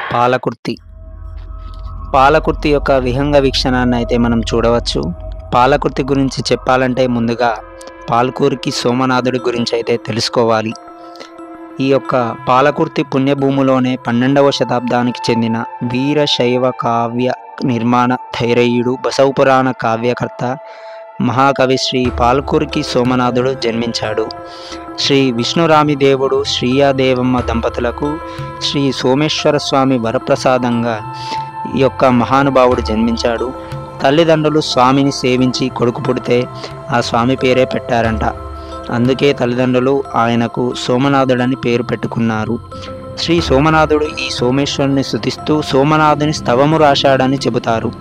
పాలకుర్తి పాలకుర్తి యొక్క విహంగ వీక్షణాన్ని అయితే మనం చూడవచ్చు పాలకుర్తి గురించి చెప్పాలంటే ముందుగా పాల్కూరికి సోమనాథుడి గురించి అయితే తెలుసుకోవాలి ఈ యొక్క పాలకుర్తి పుణ్యభూమిలోనే పన్నెండవ శతాబ్దానికి చెందిన వీరశైవ కావ్య నిర్మాణ ధైర్యుడు బసవపురాణ కావ్యకర్త మహాకవి శ్రీ పాల్కురికి సోమనాథుడు జన్మించాడు శ్రీ విష్ణురామి దేవుడు శ్రీయాదేవమ్మ దంపతులకు శ్రీ సోమేశ్వర స్వామి వరప్రసాదంగా ఈ యొక్క మహానుభావుడు జన్మించాడు తల్లిదండ్రులు స్వామిని సేవించి కొడుకు పుడితే ఆ స్వామి పేరే పెట్టారంట అందుకే తల్లిదండ్రులు ఆయనకు సోమనాథుడని పేరు పెట్టుకున్నారు శ్రీ సోమనాథుడు ఈ సోమేశ్వరుని స్థుతిస్తూ సోమనాథుని స్తవము రాశాడని చెబుతారు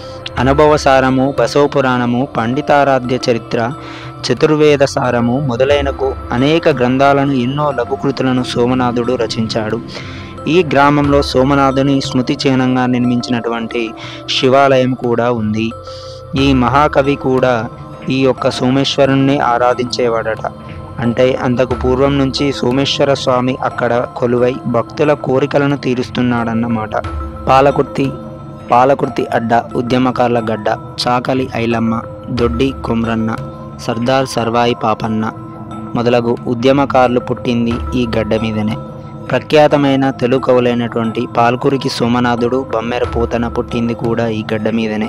అనుభవసారము బసవపురాణము పండితారాధ్య చరిత్ర చతుర్వేద సారము మొదలైనకు అనేక గ్రంథాలను ఎన్నో లఘుకృతులను సోమనాథుడు రచించాడు ఈ గ్రామంలో సోమనాథుని స్మృతి చిహ్నంగా నిర్మించినటువంటి శివాలయం కూడా ఉంది ఈ మహాకవి కూడా ఈ యొక్క సోమేశ్వరుణ్ణి ఆరాధించేవాడట అంటే అంతకు పూర్వం నుంచి సోమేశ్వర స్వామి అక్కడ కొలువై భక్తుల కోరికలను తీరుస్తున్నాడన్నమాట పాలకుర్తి పాలకుర్తి అడ్డ ఉద్యమకారుల గడ్డ చాకలి ఐలమ్మ దొడ్డి కుమ్రన్న సర్దార్ సర్వాయి పాపన్న మొదలగు ఉద్యమకారులు పుట్టింది ఈ గడ్డ మీదనే ప్రఖ్యాతమైన తెలుగు కవులైనటువంటి పాల్కురికి సోమనాథుడు బమ్మెర పూతన పుట్టింది కూడా ఈ గడ్డ మీదనే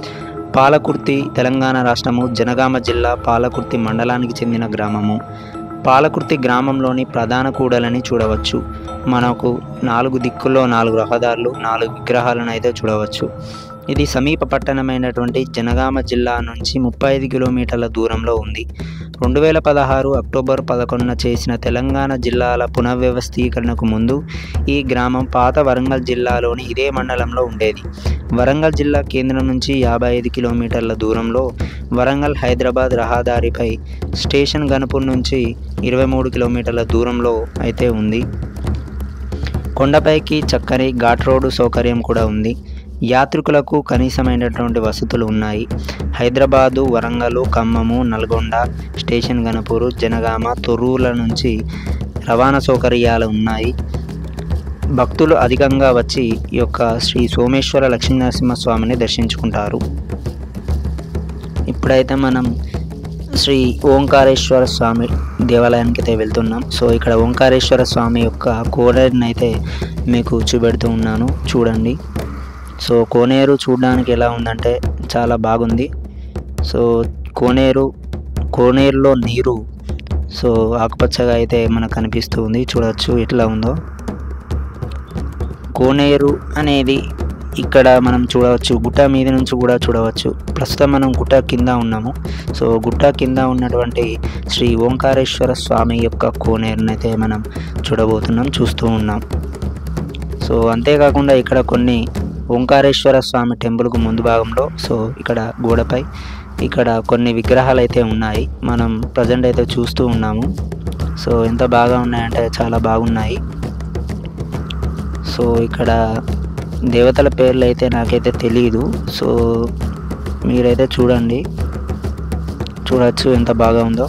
పాలకుర్తి తెలంగాణ రాష్ట్రము జనగామ జిల్లా పాలకుర్తి మండలానికి చెందిన గ్రామము పాలకుర్తి గ్రామంలోని ప్రధాన కూడలని చూడవచ్చు మనకు నాలుగు దిక్కుల్లో నాలుగు రహదారులు నాలుగు విగ్రహాలను అయితే చూడవచ్చు ఇది సమీప పట్టణమైనటువంటి జనగామ జిల్లా నుంచి ముప్పై ఐదు కిలోమీటర్ల దూరంలో ఉంది రెండు వేల పదహారు అక్టోబర్ పదకొండున చేసిన తెలంగాణ జిల్లాల పునర్వ్యవస్థీకరణకు ముందు ఈ గ్రామం పాత వరంగల్ జిల్లాలోని ఇదే మండలంలో ఉండేది వరంగల్ జిల్లా కేంద్రం నుంచి యాభై ఐదు కిలోమీటర్ల దూరంలో వరంగల్ హైదరాబాద్ రహదారిపై స్టేషన్ గణపూర్ నుంచి ఇరవై మూడు కిలోమీటర్ల దూరంలో అయితే ఉంది కొండపైకి చక్కని ఘాట్ రోడ్డు సౌకర్యం కూడా ఉంది యాత్రికులకు కనీసమైనటువంటి వసతులు ఉన్నాయి హైదరాబాదు వరంగల్ ఖమ్మము నల్గొండ స్టేషన్ గణపూరు జనగామ తొర్రూల నుంచి రవాణా సౌకర్యాలు ఉన్నాయి భక్తులు అధికంగా వచ్చి ఈ యొక్క శ్రీ సోమేశ్వర లక్ష్మీనరసింహస్వామిని దర్శించుకుంటారు ఇప్పుడైతే మనం శ్రీ ఓంకారేశ్వర స్వామి దేవాలయానికి అయితే వెళ్తున్నాం సో ఇక్కడ ఓంకారేశ్వర స్వామి యొక్క కోనేరుని అయితే మీకు చూపెడుతూ ఉన్నాను చూడండి సో కోనేరు చూడడానికి ఎలా ఉందంటే చాలా బాగుంది సో కోనేరు కోనేరులో నీరు సో ఆకుపచ్చగా అయితే మనకు కనిపిస్తూ ఉంది చూడవచ్చు ఎట్లా ఉందో కోనేరు అనేది ఇక్కడ మనం చూడవచ్చు గుట్ట మీద నుంచి కూడా చూడవచ్చు ప్రస్తుతం మనం గుట్ట కింద ఉన్నాము సో గుట్ట కింద ఉన్నటువంటి శ్రీ ఓంకారేశ్వర స్వామి యొక్క కోనేరుని అయితే మనం చూడబోతున్నాం చూస్తూ ఉన్నాం సో అంతేకాకుండా ఇక్కడ కొన్ని ఓంకారేశ్వర స్వామి టెంపుల్కు ముందు భాగంలో సో ఇక్కడ గోడపై ఇక్కడ కొన్ని విగ్రహాలు అయితే ఉన్నాయి మనం ప్రజెంట్ అయితే చూస్తూ ఉన్నాము సో ఎంత బాగా ఉన్నాయంటే చాలా బాగున్నాయి సో ఇక్కడ దేవతల పేర్లు అయితే నాకైతే తెలియదు సో మీరైతే చూడండి చూడవచ్చు ఎంత బాగా ఉందో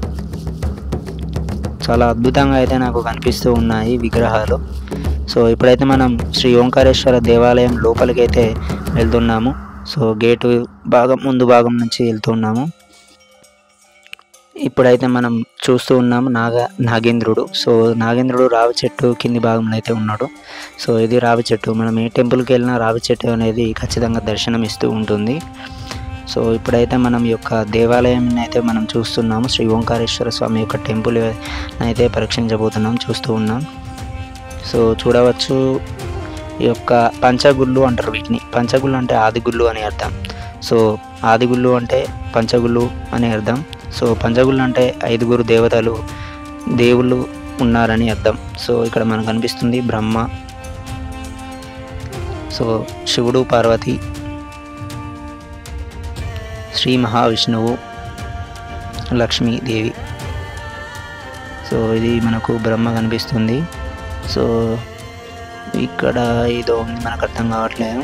చాలా అద్భుతంగా అయితే నాకు కనిపిస్తూ ఉన్నాయి విగ్రహాలు సో ఇప్పుడైతే మనం శ్రీ ఓంకారేశ్వర దేవాలయం లోపలికి అయితే వెళ్తున్నాము సో గేటు భాగం ముందు భాగం నుంచి వెళ్తున్నాము ఇప్పుడైతే మనం చూస్తూ ఉన్నాము నాగ నాగేంద్రుడు సో నాగేంద్రుడు రావి చెట్టు కింది భాగంలో అయితే ఉన్నాడు సో ఇది రావి చెట్టు మనం ఏ టెంపుల్కి వెళ్ళినా రావి చెట్టు అనేది ఖచ్చితంగా దర్శనం ఇస్తూ ఉంటుంది సో ఇప్పుడైతే మనం ఈ యొక్క దేవాలయం అయితే మనం చూస్తున్నాము శ్రీ ఓంకారేశ్వర స్వామి యొక్క టెంపుల్ అయితే పరీక్షించబోతున్నాం చూస్తూ ఉన్నాం సో చూడవచ్చు ఈ యొక్క పంచగుళ్ళు అంటారు వీటిని పంచగుళ్ళు అంటే ఆదిగుళ్ళు అని అర్థం సో ఆదిగుళ్ళు అంటే పంచగుళ్ళు అని అర్థం సో పంచగుళ్ళు అంటే ఐదుగురు దేవతలు దేవుళ్ళు ఉన్నారని అర్థం సో ఇక్కడ మనకు కనిపిస్తుంది బ్రహ్మ సో శివుడు పార్వతి శ్రీ మహావిష్ణువు లక్ష్మీదేవి సో ఇది మనకు బ్రహ్మ కనిపిస్తుంది సో ఇక్కడ ఏదో ఉంది మనకు అర్థం కావట్లేదు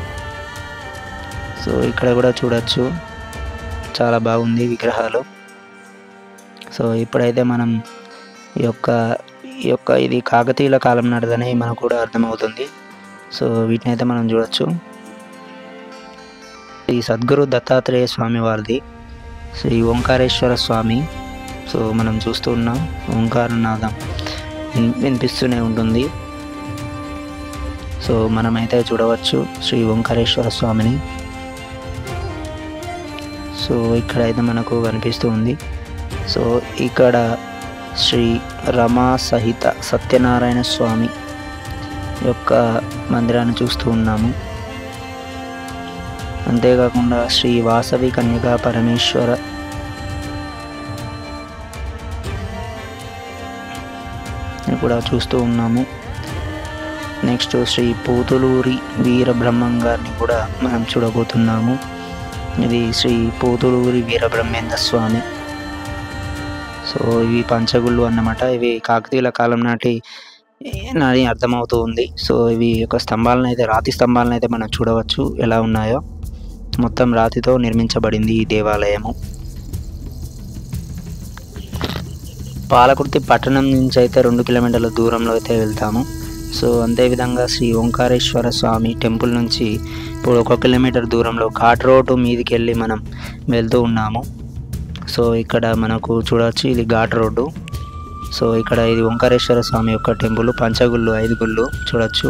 సో ఇక్కడ కూడా చూడొచ్చు చాలా బాగుంది విగ్రహాలు సో ఇప్పుడైతే మనం ఈ యొక్క ఈ యొక్క ఇది కాకతీయుల కాలం నాటిదని మనకు కూడా అర్థమవుతుంది సో వీటిని అయితే మనం చూడొచ్చు ఈ సద్గురు దత్తాత్రేయ స్వామి వారిది శ్రీ ఓంకారేశ్వర స్వామి సో మనం చూస్తూ ఉన్నాం ఓంకారనాదం విన్- వినిపిస్తూనే ఉంటుంది సో మనమైతే చూడవచ్చు శ్రీ ఓంకారేశ్వర స్వామిని సో ఇక్కడైతే మనకు కనిపిస్తూ ఉంది సో ఇక్కడ శ్రీ రమా సహిత సత్యనారాయణ స్వామి యొక్క మందిరాన్ని చూస్తూ ఉన్నాము అంతేకాకుండా శ్రీ వాసవి కన్యకా పరమేశ్వర ని కూడా చూస్తూ ఉన్నాము నెక్స్ట్ శ్రీ పోతులూరి వీరబ్రహ్మం గారిని కూడా మనం చూడబోతున్నాము ఇది శ్రీ పోతులూరి వీరబ్రహ్మేంద్ర స్వామి సో ఇవి పంచగుళ్ళు అన్నమాట ఇవి కాకతీయుల కాలం నాటి నాది అర్థమవుతూ ఉంది సో ఇవి యొక్క స్తంభాలను అయితే రాతి స్తంభాలను అయితే మనం చూడవచ్చు ఎలా ఉన్నాయో మొత్తం రాతితో నిర్మించబడింది ఈ దేవాలయము పాలకుర్తి పట్టణం నుంచి అయితే రెండు కిలోమీటర్ల దూరంలో అయితే వెళ్తాము సో అదేవిధంగా శ్రీ ఓంకారేశ్వర స్వామి టెంపుల్ నుంచి ఇప్పుడు ఒక కిలోమీటర్ దూరంలో ఘాట్ రోడ్డు మీదకి వెళ్ళి మనం వెళ్తూ ఉన్నాము సో ఇక్కడ మనకు చూడవచ్చు ఇది ఘాట్ రోడ్డు సో ఇక్కడ ఇది ఓంకారేశ్వర స్వామి యొక్క టెంపుల్ పంచగుళ్ళు ఐదు గుళ్ళు చూడొచ్చు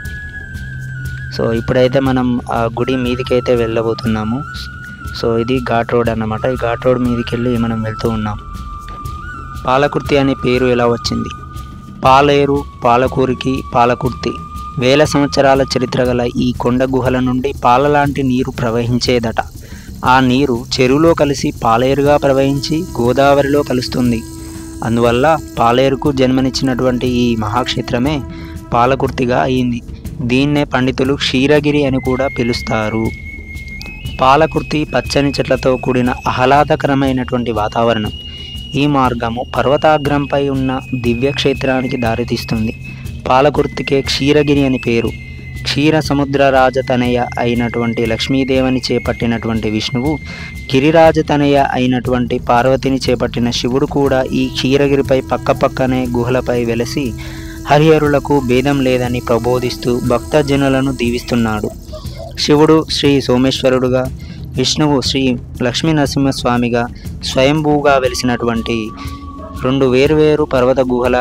సో ఇప్పుడైతే మనం ఆ గుడి మీదకి అయితే వెళ్ళబోతున్నాము సో ఇది ఘాట్ రోడ్ అన్నమాట ఈ ఘాట్ రోడ్ మీదకి వెళ్ళి మనం వెళ్తూ ఉన్నాం పాలకుర్తి అనే పేరు ఎలా వచ్చింది పాలేరు పాలకూరికి పాలకుర్తి వేల సంవత్సరాల చరిత్ర గల ఈ కొండ గుహల నుండి పాల లాంటి నీరు ప్రవహించేదట ఆ నీరు చెరువులో కలిసి పాలేరుగా ప్రవహించి గోదావరిలో కలుస్తుంది అందువల్ల పాలేరుకు జన్మనిచ్చినటువంటి ఈ మహాక్షేత్రమే పాలకుర్తిగా అయింది దీన్నే పండితులు క్షీరగిరి అని కూడా పిలుస్తారు పాలకుర్తి పచ్చని చెట్లతో కూడిన ఆహ్లాదకరమైనటువంటి వాతావరణం ఈ మార్గము పర్వతాగ్రంపై ఉన్న దివ్యక్షేత్రానికి దారితీస్తుంది పాలకుర్తికే క్షీరగిరి అని పేరు క్షీర సముద్ర రాజతనయ అయినటువంటి లక్ష్మీదేవిని చేపట్టినటువంటి విష్ణువు గిరిరాజతనయ అయినటువంటి పార్వతిని చేపట్టిన శివుడు కూడా ఈ క్షీరగిరిపై పక్కపక్కనే గుహలపై వెలసి హరిహరులకు భేదం లేదని ప్రబోధిస్తూ భక్తజనులను దీవిస్తున్నాడు శివుడు శ్రీ సోమేశ్వరుడుగా విష్ణువు శ్రీ లక్ష్మీ నరసింహస్వామిగా స్వయంభూగా వెలిసినటువంటి రెండు వేరువేరు పర్వత గుహల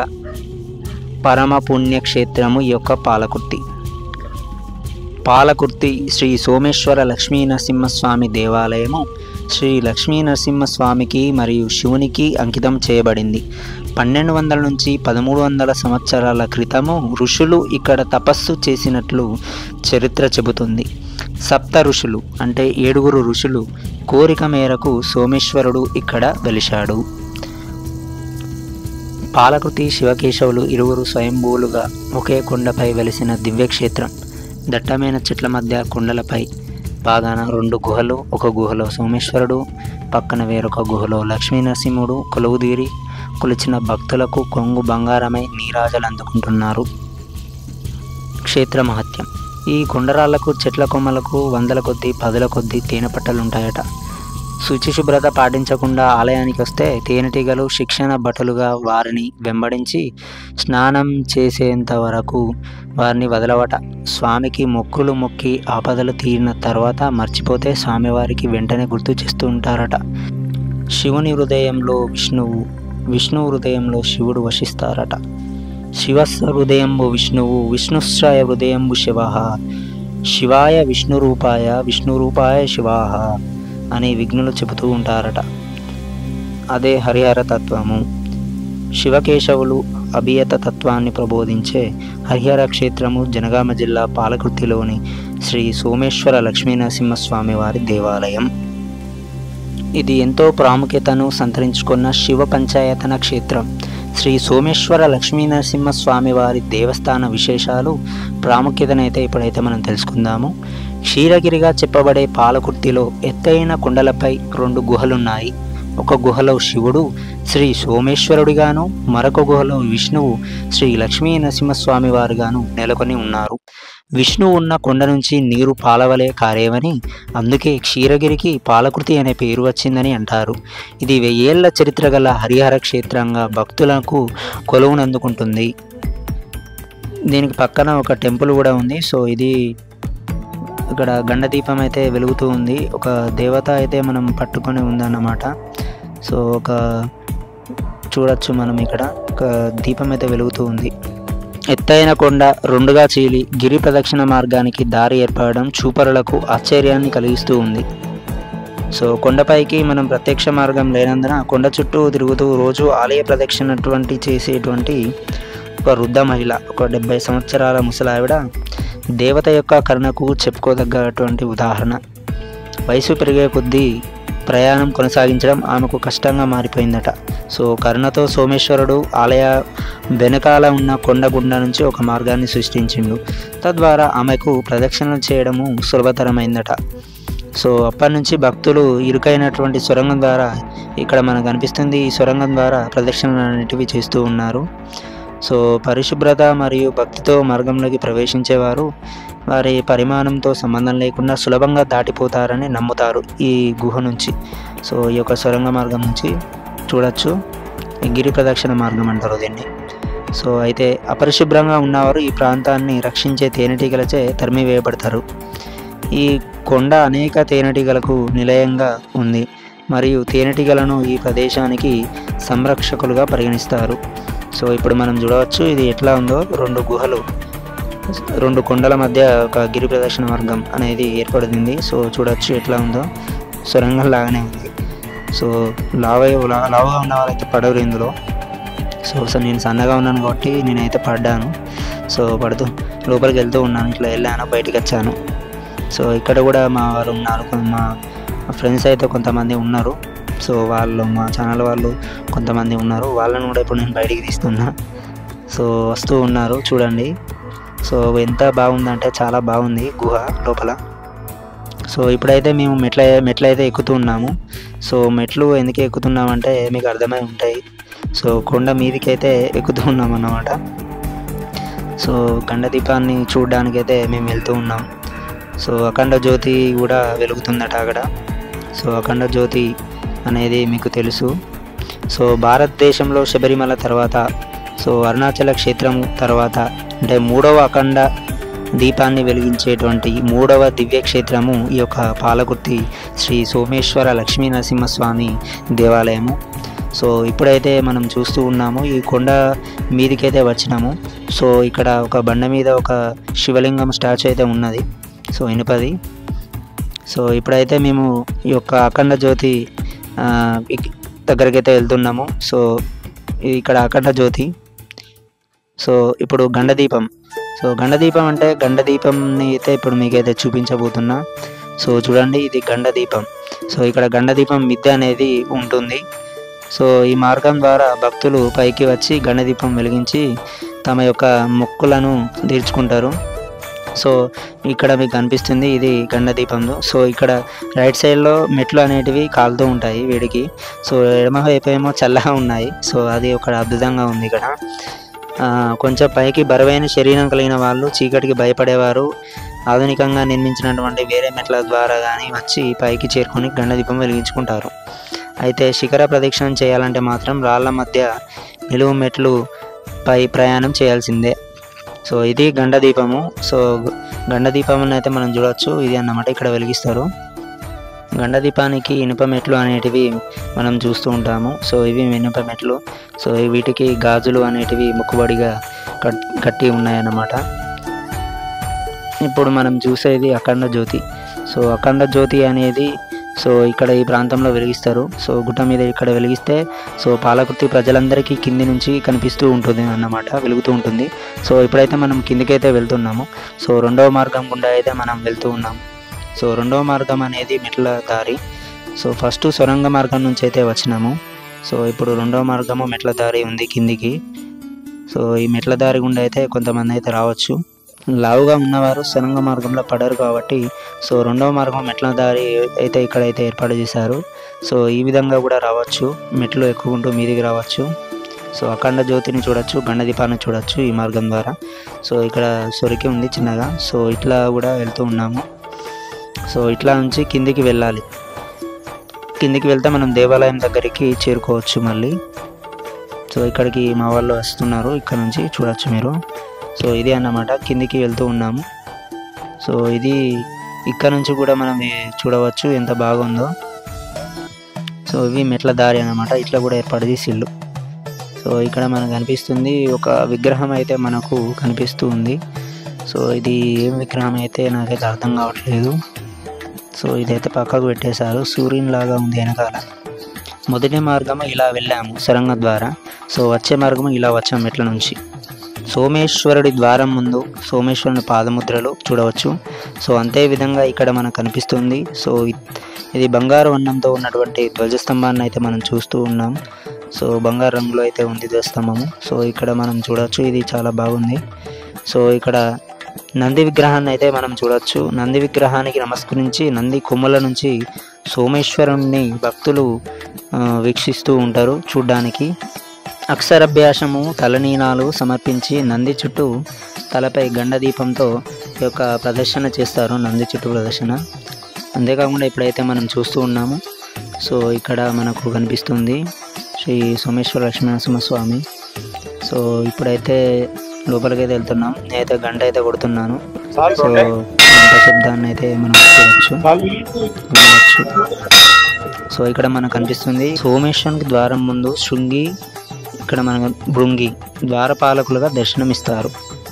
పరమ పుణ్యక్షేత్రము ఈ యొక్క పాలకుర్తి పాలకుర్తి శ్రీ సోమేశ్వర లక్ష్మీ నరసింహస్వామి దేవాలయము శ్రీ లక్ష్మీ నరసింహస్వామికి మరియు శివునికి అంకితం చేయబడింది పన్నెండు వందల నుంచి పదమూడు వందల సంవత్సరాల క్రితము ఋషులు ఇక్కడ తపస్సు చేసినట్లు చరిత్ర చెబుతుంది సప్త ఋషులు అంటే ఏడుగురు ఋషులు కోరిక మేరకు సోమేశ్వరుడు ఇక్కడ వెలిశాడు పాలకృతి శివకేశవులు ఇరువురు స్వయంభూలుగా ఒకే కొండపై వెలిసిన దివ్యక్షేత్రం దట్టమైన చెట్ల మధ్య కొండలపై బాగాన రెండు గుహలు ఒక గుహలో సోమేశ్వరుడు పక్కన వేరొక గుహలో లక్ష్మీ నరసింహుడు కొలువుదీరి కొలిచిన భక్తులకు కొంగు బంగారమై నీరాజలు అందుకుంటున్నారు క్షేత్ర మహత్యం ఈ కొండరాళ్లకు చెట్ల కొమ్మలకు వందల కొద్దీ పదుల కొద్దీ తేనె పట్టలుంటాయట శుచి శుభ్రత పాటించకుండా ఆలయానికి వస్తే తేనెటీగలు శిక్షణ భటులుగా వారిని వెంబడించి స్నానం చేసేంత వరకు వారిని వదలవట స్వామికి మొక్కులు మొక్కి ఆపదలు తీరిన తర్వాత మర్చిపోతే స్వామివారికి వెంటనే గుర్తు చేస్తూ ఉంటారట శివుని హృదయంలో విష్ణువు విష్ణువు హృదయంలో శివుడు వశిస్తారట శివస్వ హృదయంబు విష్ణువు విష్ణుశ్రయ హృదయంబు శివ శివాయ విష్ణు రూపాయ విష్ణు రూపాయ శివాహ అని విఘ్నులు చెబుతూ ఉంటారట అదే హరిహర తత్వము శివకేశవులు అభియత తత్వాన్ని ప్రబోధించే హరిహర క్షేత్రము జనగామ జిల్లా పాలకుర్తిలోని శ్రీ సోమేశ్వర లక్ష్మీ నరసింహస్వామి వారి దేవాలయం ఇది ఎంతో ప్రాముఖ్యతను సంతరించుకున్న శివ పంచాయతన క్షేత్రం శ్రీ సోమేశ్వర లక్ష్మీ నరసింహస్వామి వారి దేవస్థాన విశేషాలు ప్రాముఖ్యతనైతే ఇప్పుడైతే మనం తెలుసుకుందాము క్షీరగిరిగా చెప్పబడే పాలకుర్తిలో ఎత్తైన కొండలపై రెండు గుహలున్నాయి ఒక గుహలో శివుడు శ్రీ సోమేశ్వరుడిగాను మరొక గుహలో విష్ణువు శ్రీ లక్ష్మీ నరసింహస్వామి వారుగాను నెలకొని ఉన్నారు విష్ణువు ఉన్న కొండ నుంచి నీరు పాలవలే కారేవని అందుకే క్షీరగిరికి పాలకృతి అనే పేరు వచ్చిందని అంటారు ఇది వెయ్యేళ్ల చరిత్ర గల హరిహర క్షేత్రంగా భక్తులకు కొలువునందుకుంటుంది దీనికి పక్కన ఒక టెంపుల్ కూడా ఉంది సో ఇది ఇక్కడ గండ దీపం అయితే వెలుగుతూ ఉంది ఒక దేవత అయితే మనం పట్టుకొని ఉందన్నమాట సో ఒక చూడొచ్చు మనం ఇక్కడ ఒక దీపం అయితే వెలుగుతూ ఉంది ఎత్తైన కొండ రెండుగా చీలి గిరి ప్రదక్షిణ మార్గానికి దారి ఏర్పడడం చూపరులకు ఆశ్చర్యాన్ని కలిగిస్తూ ఉంది సో కొండపైకి మనం ప్రత్యక్ష మార్గం లేనందున కొండ చుట్టూ తిరుగుతూ రోజు ఆలయ ప్రదక్షిణటువంటి చేసేటువంటి ఒక వృద్ధ మహిళ ఒక డెబ్బై సంవత్సరాల ముసలావిడ దేవత యొక్క కరుణకు చెప్పుకోదగ్గటువంటి ఉదాహరణ వయసు పెరిగే కొద్దీ ప్రయాణం కొనసాగించడం ఆమెకు కష్టంగా మారిపోయిందట సో కరుణతో సోమేశ్వరుడు ఆలయ వెనకాల ఉన్న కొండ గుండా నుంచి ఒక మార్గాన్ని సృష్టించిండు తద్వారా ఆమెకు ప్రదక్షిణలు చేయడము సులభతరమైందట సో అప్పటి నుంచి భక్తులు ఇరుకైనటువంటి సొరంగం ద్వారా ఇక్కడ మనకు కనిపిస్తుంది ఈ సొరంగం ద్వారా ప్రదక్షిణలు అనేటివి చేస్తూ ఉన్నారు సో పరిశుభ్రత మరియు భక్తితో మార్గంలోకి ప్రవేశించేవారు వారి పరిమాణంతో సంబంధం లేకుండా సులభంగా దాటిపోతారని నమ్ముతారు ఈ గుహ నుంచి సో ఈ యొక్క సొరంగ మార్గం నుంచి చూడొచ్చు ఈ గిరి ప్రదక్షిణ మార్గం అంటారు దీన్ని సో అయితే అపరిశుభ్రంగా ఉన్నవారు ఈ ప్రాంతాన్ని రక్షించే తేనెటీగలచే తరిమివేయబడతారు ఈ కొండ అనేక తేనెటీగలకు నిలయంగా ఉంది మరియు తేనెటీగలను ఈ ప్రదేశానికి సంరక్షకులుగా పరిగణిస్తారు సో ఇప్పుడు మనం చూడవచ్చు ఇది ఎట్లా ఉందో రెండు గుహలు రెండు కొండల మధ్య ఒక గిరి ప్రదక్షిణ మార్గం అనేది ఏర్పడింది సో చూడొచ్చు ఎట్లా ఉందో సొరంగం లాగానే ఉంది సో లావ లావుగా ఉన్న వాళ్ళైతే పడవరు ఇందులో సో సో నేను సన్నగా ఉన్నాను కాబట్టి నేనైతే పడ్డాను సో పడుతూ లోపలికి వెళ్తూ ఉన్నాను ఇట్లా వెళ్ళాను బయటికి వచ్చాను సో ఇక్కడ కూడా మా వారు ఉన్నారు కొ- మా ఫ్రెండ్స్ అయితే కొంతమంది ఉన్నారు సో వాళ్ళు మా ఛానల్ వాళ్ళు కొంతమంది ఉన్నారు వాళ్ళని కూడా ఇప్పుడు నేను బయటికి తీస్తున్నా సో వస్తూ ఉన్నారు చూడండి సో ఎంత బాగుందంటే చాలా బాగుంది గుహ లోపల సో ఇప్పుడైతే మేము మెట్ల మెట్లు అయితే ఎక్కుతూ ఉన్నాము సో మెట్లు ఎందుకు ఎక్కుతున్నామంటే మీకు అర్థమై ఉంటాయి సో కొండ మీదకి అయితే ఎక్కుతూ ఉన్నాం అన్నమాట సో గండ దీపాన్ని చూడడానికైతే మేము వెళ్తూ ఉన్నాం సో అఖండ జ్యోతి కూడా వెలుగుతుందట అక్కడ సో అఖండ జ్యోతి అనేది మీకు తెలుసు సో భారతదేశంలో శబరిమల తర్వాత సో అరుణాచల క్షేత్రం తర్వాత అంటే మూడవ అఖండ దీపాన్ని వెలిగించేటువంటి మూడవ దివ్య క్షేత్రము ఈ యొక్క పాలకుర్తి శ్రీ సోమేశ్వర లక్ష్మీ నరసింహస్వామి దేవాలయము సో ఇప్పుడైతే మనం చూస్తూ ఉన్నాము ఈ కొండ మీదికైతే వచ్చినాము సో ఇక్కడ ఒక బండ మీద ఒక శివలింగం స్టాచ్యూ అయితే ఉన్నది సో ఇనుపది సో ఇప్పుడైతే మేము ఈ యొక్క అఖండ జ్యోతి ఆ, ఇక్- దగ్గరికైతే వెళ్తున్నాము సో ఇది ఇక్కడ అఖండ జ్యోతి సో ఇప్పుడు గండదీపం సో గండదీపం అంటే గండదీపంని అయితే ఇప్పుడు మీకైతే చూపించబోతున్నా సో చూడండి ఇది గండదీపం సో ఇక్కడ గండదీపం మిద్దె అనేది ఉంటుంది సో ఈ మార్గం ద్వారా భక్తులు పైకి వచ్చి గండదీపం వెలిగించి తమ యొక్క మొక్కులను తీర్చుకుంటారు సో ఇక్కడ మీకు కనిపిస్తుంది ఇది గండ దీపంలో సో ఇక్కడ రైట్ సైడ్లో మెట్లు అనేటివి కాలుతూ ఉంటాయి వేడికి సో ఎడమ వైపు ఏమో చల్లగా ఉన్నాయి సో అది ఒక అద్భుతంగా ఉంది ఇక్కడ ఆ, కొంచెం పైకి బరువైన శరీరం కలిగిన వాళ్ళు చీకటికి భయపడేవారు ఆధునికంగా నిర్మించినటువంటి వేరే మెట్ల ద్వారా కానీ వచ్చి పైకి చేరుకొని గండ దీపం వెలిగించుకుంటారు అయితే శిఖర ప్రదక్షిణం చేయాలంటే మాత్రం రాళ్ళ మధ్య నిలువు మెట్లు పై ప్రయాణం చేయాల్సిందే సో ఇది గండ దీపము సో గండ దీపం అయితే మనం చూడొచ్చు ఇది అన్నమాట ఇక్కడ వెలిగిస్తారు గండ దీపానికి ఇనుప మెట్లు అనేటివి మనం చూస్తూ ఉంటాము సో ఇవి ఇనుప మెట్లు సో వీటికి గాజులు అనేటివి ముక్కుబడిగా కట్ కట్టి ఉన్నాయన్నమాట ఇప్పుడు మనం చూసేది అఖండ జ్యోతి సో అఖండ జ్యోతి అనేది సో ఇక్కడ ఈ ప్రాంతంలో వెలిగిస్తారు సో గుట్ట మీద ఇక్కడ వెలిగిస్తే సో పాలకుర్తి ప్రజలందరికీ కింది నుంచి కనిపిస్తూ ఉంటుంది అన్నమాట వెలుగుతూ ఉంటుంది సో ఇప్పుడైతే మనం కిందికైతే వెళ్తున్నాము సో రెండవ మార్గం గుండా అయితే మనం వెళ్తూ ఉన్నాము సో రెండవ మార్గం అనేది మెట్ల దారి సో ఫస్ట్ సొరంగ మార్గం నుంచి అయితే వచ్చినాము సో ఇప్పుడు రెండవ మార్గము మెట్ల దారి ఉంది కిందికి సో ఈ మెట్ల దారి గుండా అయితే కొంతమంది అయితే రావచ్చు లావుగా ఉన్నవారు సొరంగ మార్గంలో పడరు కాబట్టి సో రెండవ మార్గం మెట్ల దారి అయితే ఇక్కడైతే ఏర్పాటు చేశారు సో ఈ విధంగా కూడా రావచ్చు మెట్లు ఎక్కుకుంటూ మీదికి రావచ్చు సో అఖండ జ్యోతిని చూడొచ్చు గండ దీపాన్ని చూడొచ్చు ఈ మార్గం ద్వారా సో ఇక్కడ సొరికి ఉంది చిన్నగా సో ఇట్లా కూడా వెళ్తూ ఉన్నాము సో ఇట్లా నుంచి కిందికి వెళ్ళాలి కిందికి వెళ్తే మనం దేవాలయం దగ్గరికి చేరుకోవచ్చు మళ్ళీ సో ఇక్కడికి మా వాళ్ళు వస్తున్నారు ఇక్కడ నుంచి చూడొచ్చు మీరు సో ఇది అన్నమాట కిందికి వెళ్తూ ఉన్నాము సో ఇది ఇక్కడ నుంచి కూడా మనం ఏ- చూడవచ్చు ఎంత బాగుందో సో ఇవి మెట్ల దారి అన్నమాట ఇట్లా కూడా ఏర్పాటు చేసిల్లు సో ఇక్కడ మనకు కనిపిస్తుంది ఒక విగ్రహం అయితే మనకు కనిపిస్తూ ఉంది సో ఇది ఏం విగ్రహం అయితే నాకైతే అర్థం కావట్లేదు సో ఇదైతే పక్కకు పెట్టేశారు సూర్యుని లాగా ఉంది వెనకాల మొదటి మార్గము ఇలా వెళ్ళాము సొరంగ ద్వారా సో వచ్చే మార్గము ఇలా వచ్చాము మెట్ల నుంచి సోమేశ్వరుడి ద్వారం ముందు సోమేశ్వరుని పాదముద్రలు చూడవచ్చు సో అంతే విధంగా ఇక్కడ మనకు కనిపిస్తుంది సో ఇ- ఇది బంగారు వర్ణంతో ఉన్నటువంటి ధ్వజస్తంభాన్ని అయితే మనం చూస్తూ ఉన్నాం సో బంగారు రంగులో అయితే ఉంది ధ్వజస్తంభము సో ఇక్కడ మనం చూడవచ్చు ఇది చాలా బాగుంది సో ఇక్కడ నంది విగ్రహాన్ని అయితే మనం చూడొచ్చు నంది విగ్రహానికి నమస్కరించి నంది కొమ్ముల నుంచి సోమేశ్వరుణ్ణి భక్తులు ఆ, వీక్షిస్తూ ఉంటారు చూడ్డానికి అక్షరాభ్యాసము తలనీనాలు సమర్పించి నంది చుట్టూ తలపై గండ దీపంతో ఈ యొక్క ప్రదర్శన చేస్తారు నంది చుట్టూ ప్రదర్శన అంతేకాకుండా ఇప్పుడైతే మనం చూస్తూ ఉన్నాము సో ఇక్కడ మనకు కనిపిస్తుంది శ్రీ సోమేశ్వర లక్ష్మీనరసింహస్వామి సో ఇప్పుడైతే లోపలికైతే వెళ్తున్నాం నేనైతే గంట అయితే కొడుతున్నాను సో గంట శబ్దాన్ని అయితే మనం చూడవచ్చు వినవచ్చు సో ఇక్కడ మనకు కనిపిస్తుంది సోమేశ్వరునికి ద్వారం ముందు శృంగి ఇక్కడ మన భృంగి ద్వారపాలకులుగా దర్శనమిస్తారు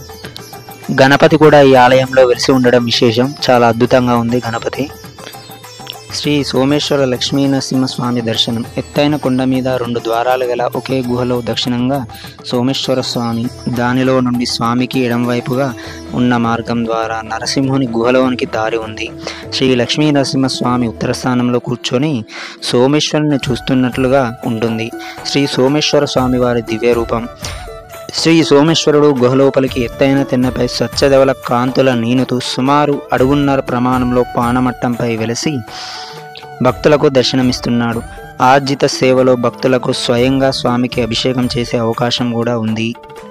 గణపతి కూడా ఈ ఆలయంలో వెలిసి ఉండడం విశేషం చాలా అద్భుతంగా ఉంది గణపతి శ్రీ సోమేశ్వర లక్ష్మీ నరసింహస్వామి దర్శనం ఎత్తైన కొండ మీద రెండు ద్వారాలు గల ఒకే గుహలో దక్షిణంగా సోమేశ్వర స్వామి దానిలో నుండి స్వామికి ఎడంవైపుగా ఉన్న మార్గం ద్వారా నరసింహుని గుహలోనికి దారి ఉంది శ్రీ లక్ష్మీ నరసింహస్వామి ఉత్తర స్థానంలో కూర్చొని సోమేశ్వరుని చూస్తున్నట్లుగా ఉంటుంది శ్రీ సోమేశ్వర స్వామి వారి దివ్య రూపం శ్రీ సోమేశ్వరుడు గుహలోపలికి ఎత్తైన తిన్నపై స్వచ్ఛదవల కాంతుల నీనుతూ సుమారు అడుగున్నర ప్రమాణంలో పానమట్టంపై వెలసి భక్తులకు దర్శనమిస్తున్నాడు ఆర్జిత సేవలో భక్తులకు స్వయంగా స్వామికి అభిషేకం చేసే అవకాశం కూడా ఉంది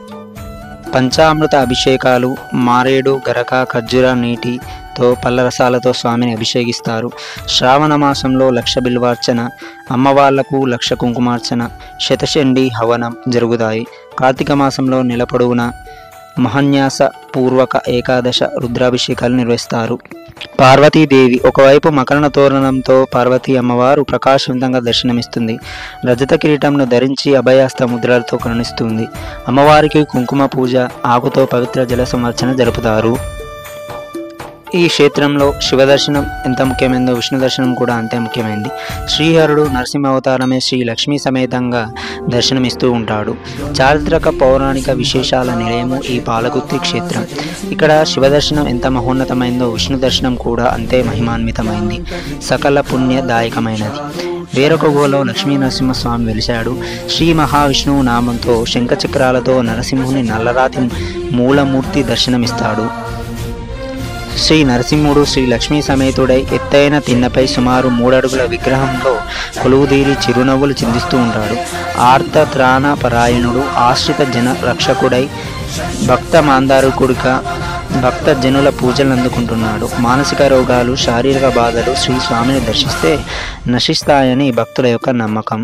పంచామృత అభిషేకాలు మారేడు గరక ఖర్జూర నీటితో పళ్ళరసాలతో స్వామిని అభిషేకిస్తారు శ్రావణ మాసంలో లక్ష బిల్వార్చన అమ్మవార్లకు లక్ష కుంకుమార్చన శతచండి హవనం జరుగుతాయి కార్తీక మాసంలో నెల పొడవునా మహన్యాస పూర్వక ఏకాదశ రుద్రాభిషేకాలు నిర్వహిస్తారు పార్వతీదేవి ఒకవైపు మకరణ తోరణంతో పార్వతీ అమ్మవారు ప్రకాశవంతంగా దర్శనమిస్తుంది రజత కిరీటంను ధరించి అభయాస్త ముద్రలతో కరుణిస్తుంది అమ్మవారికి కుంకుమ పూజ ఆకుతో పవిత్ర జల సమర్చన జరుపుతారు ఈ క్షేత్రంలో శివ దర్శనం ఎంత ముఖ్యమైనదో విష్ణు దర్శనం కూడా అంతే ముఖ్యమైనది శ్రీహరుడు నరసింహ అవతారమే శ్రీ లక్ష్మీ సమేతంగా దర్శనమిస్తూ ఉంటాడు చారిత్రక పౌరాణిక విశేషాల నిలయము ఈ పాలకుర్తి క్షేత్రం ఇక్కడ శివ దర్శనం ఎంత మహోన్నతమైందో విష్ణు దర్శనం కూడా అంతే మహిమాన్వితమైంది సకల పుణ్యదాయకమైనది వేరొక గుహలో లక్ష్మీ నరసింహస్వామి వెలిశాడు శ్రీ మహావిష్ణువు నామంతో శంఖచక్రాలతో నరసింహుని నల్లరాతి మూలమూర్తి దర్శనమిస్తాడు శ్రీ నరసింహుడు శ్రీ లక్ష్మీ సమేతుడై ఎత్తైన తిన్నపై సుమారు మూడడుగుల విగ్రహంలో కొలువుదీరి చిరునవ్వులు చిందిస్తూ ఉంటాడు ఆర్త త్రాణ పరాయణుడు ఆశ్రిత జన రక్షకుడై భక్త మాందారుకుడిగా భక్త జనుల పూజలు అందుకుంటున్నాడు మానసిక రోగాలు శారీరక బాధలు శ్రీ స్వామిని దర్శిస్తే నశిస్తాయని భక్తుల యొక్క నమ్మకం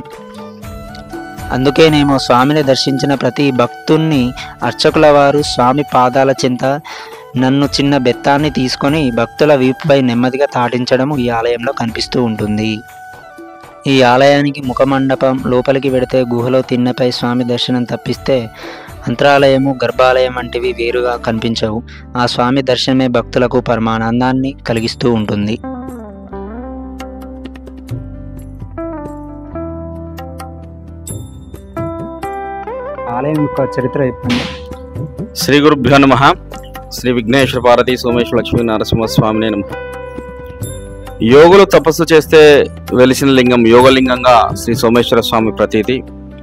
అందుకేనేమో స్వామిని దర్శించిన ప్రతి భక్తుణ్ణి అర్చకుల వారు స్వామి పాదాల చింత నన్ను చిన్న బెత్తాన్ని తీసుకొని భక్తుల వీపుపై నెమ్మదిగా తాటించడం ఈ ఆలయంలో కనిపిస్తూ ఉంటుంది ఈ ఆలయానికి ముఖమండపం లోపలికి వెడితే గుహలో తిన్నపై స్వామి దర్శనం తప్పిస్తే అంతరాలయము గర్భాలయం వంటివి వేరుగా కనిపించవు ఆ స్వామి దర్శనమే భక్తులకు పరమానందాన్ని కలిగిస్తూ ఉంటుంది ఆలయం యొక్క చరిత్ర చెప్పండి శ్రీ గురుభ్యో నమ శ్రీ విఘ్నేశ్వర పార్వతి సోమేశ్వర లక్ష్మీ నరసింహస్వామినే నమ యోగులు తపస్సు చేస్తే వెలిసిన లింగం యోగలింగంగా శ్రీ సోమేశ్వర స్వామి ప్రతీతి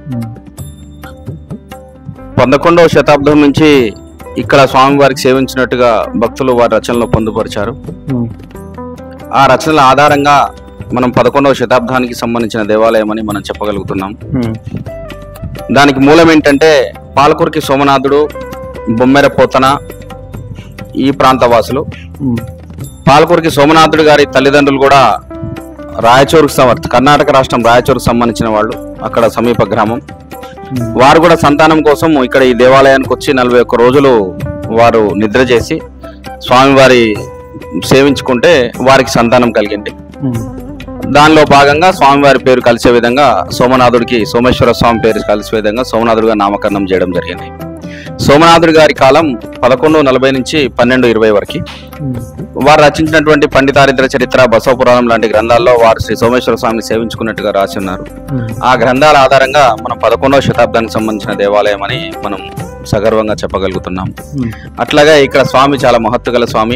పదకొండవ శతాబ్దం నుంచి ఇక్కడ స్వామివారికి సేవించినట్టుగా భక్తులు వారి రచనలో పొందుపరిచారు ఆ రచనల ఆధారంగా మనం పదకొండవ శతాబ్దానికి సంబంధించిన దేవాలయం అని మనం చెప్పగలుగుతున్నాం దానికి మూలం ఏంటంటే పాలకూరికి సోమనాథుడు బొమ్మెర పోతన ఈ ప్రాంత వాసులు పాలకూరికి సోమనాథుడు గారి తల్లిదండ్రులు కూడా రాయచూరుకు సమ- కర్ణాటక రాష్ట్రం రాయచూరుకు సంబంధించిన వాళ్ళు అక్కడ సమీప గ్రామం వారు కూడా సంతానం కోసం ఇక్కడ ఈ దేవాలయానికి వచ్చి నలభై ఒక్క రోజులు వారు నిద్ర చేసి స్వామివారి సేవించుకుంటే వారికి సంతానం కలిగింది దానిలో భాగంగా స్వామివారి పేరు కలిసే విధంగా సోమనాథుడికి సోమేశ్వర స్వామి పేరు కలిసే విధంగా సోమనాథుడిగా నామకరణం చేయడం జరిగింది సోమనాథుడి గారి కాలం పదకొండు నలభై నుంచి పన్నెండు ఇరవై వరకు వారు రచించినటువంటి పండితారిద్ర చరిత్ర బసవపురాణం లాంటి గ్రంథాల్లో వారు శ్రీ సోమేశ్వర స్వామిని సేవించుకున్నట్టుగా రాసి ఉన్నారు ఆ గ్రంథాల ఆధారంగా మనం పదకొండవ శతాబ్దానికి సంబంధించిన దేవాలయం అని మనం సగర్వంగా చెప్పగలుగుతున్నాం అట్లాగే ఇక్కడ స్వామి చాలా మహత్తు గల స్వామి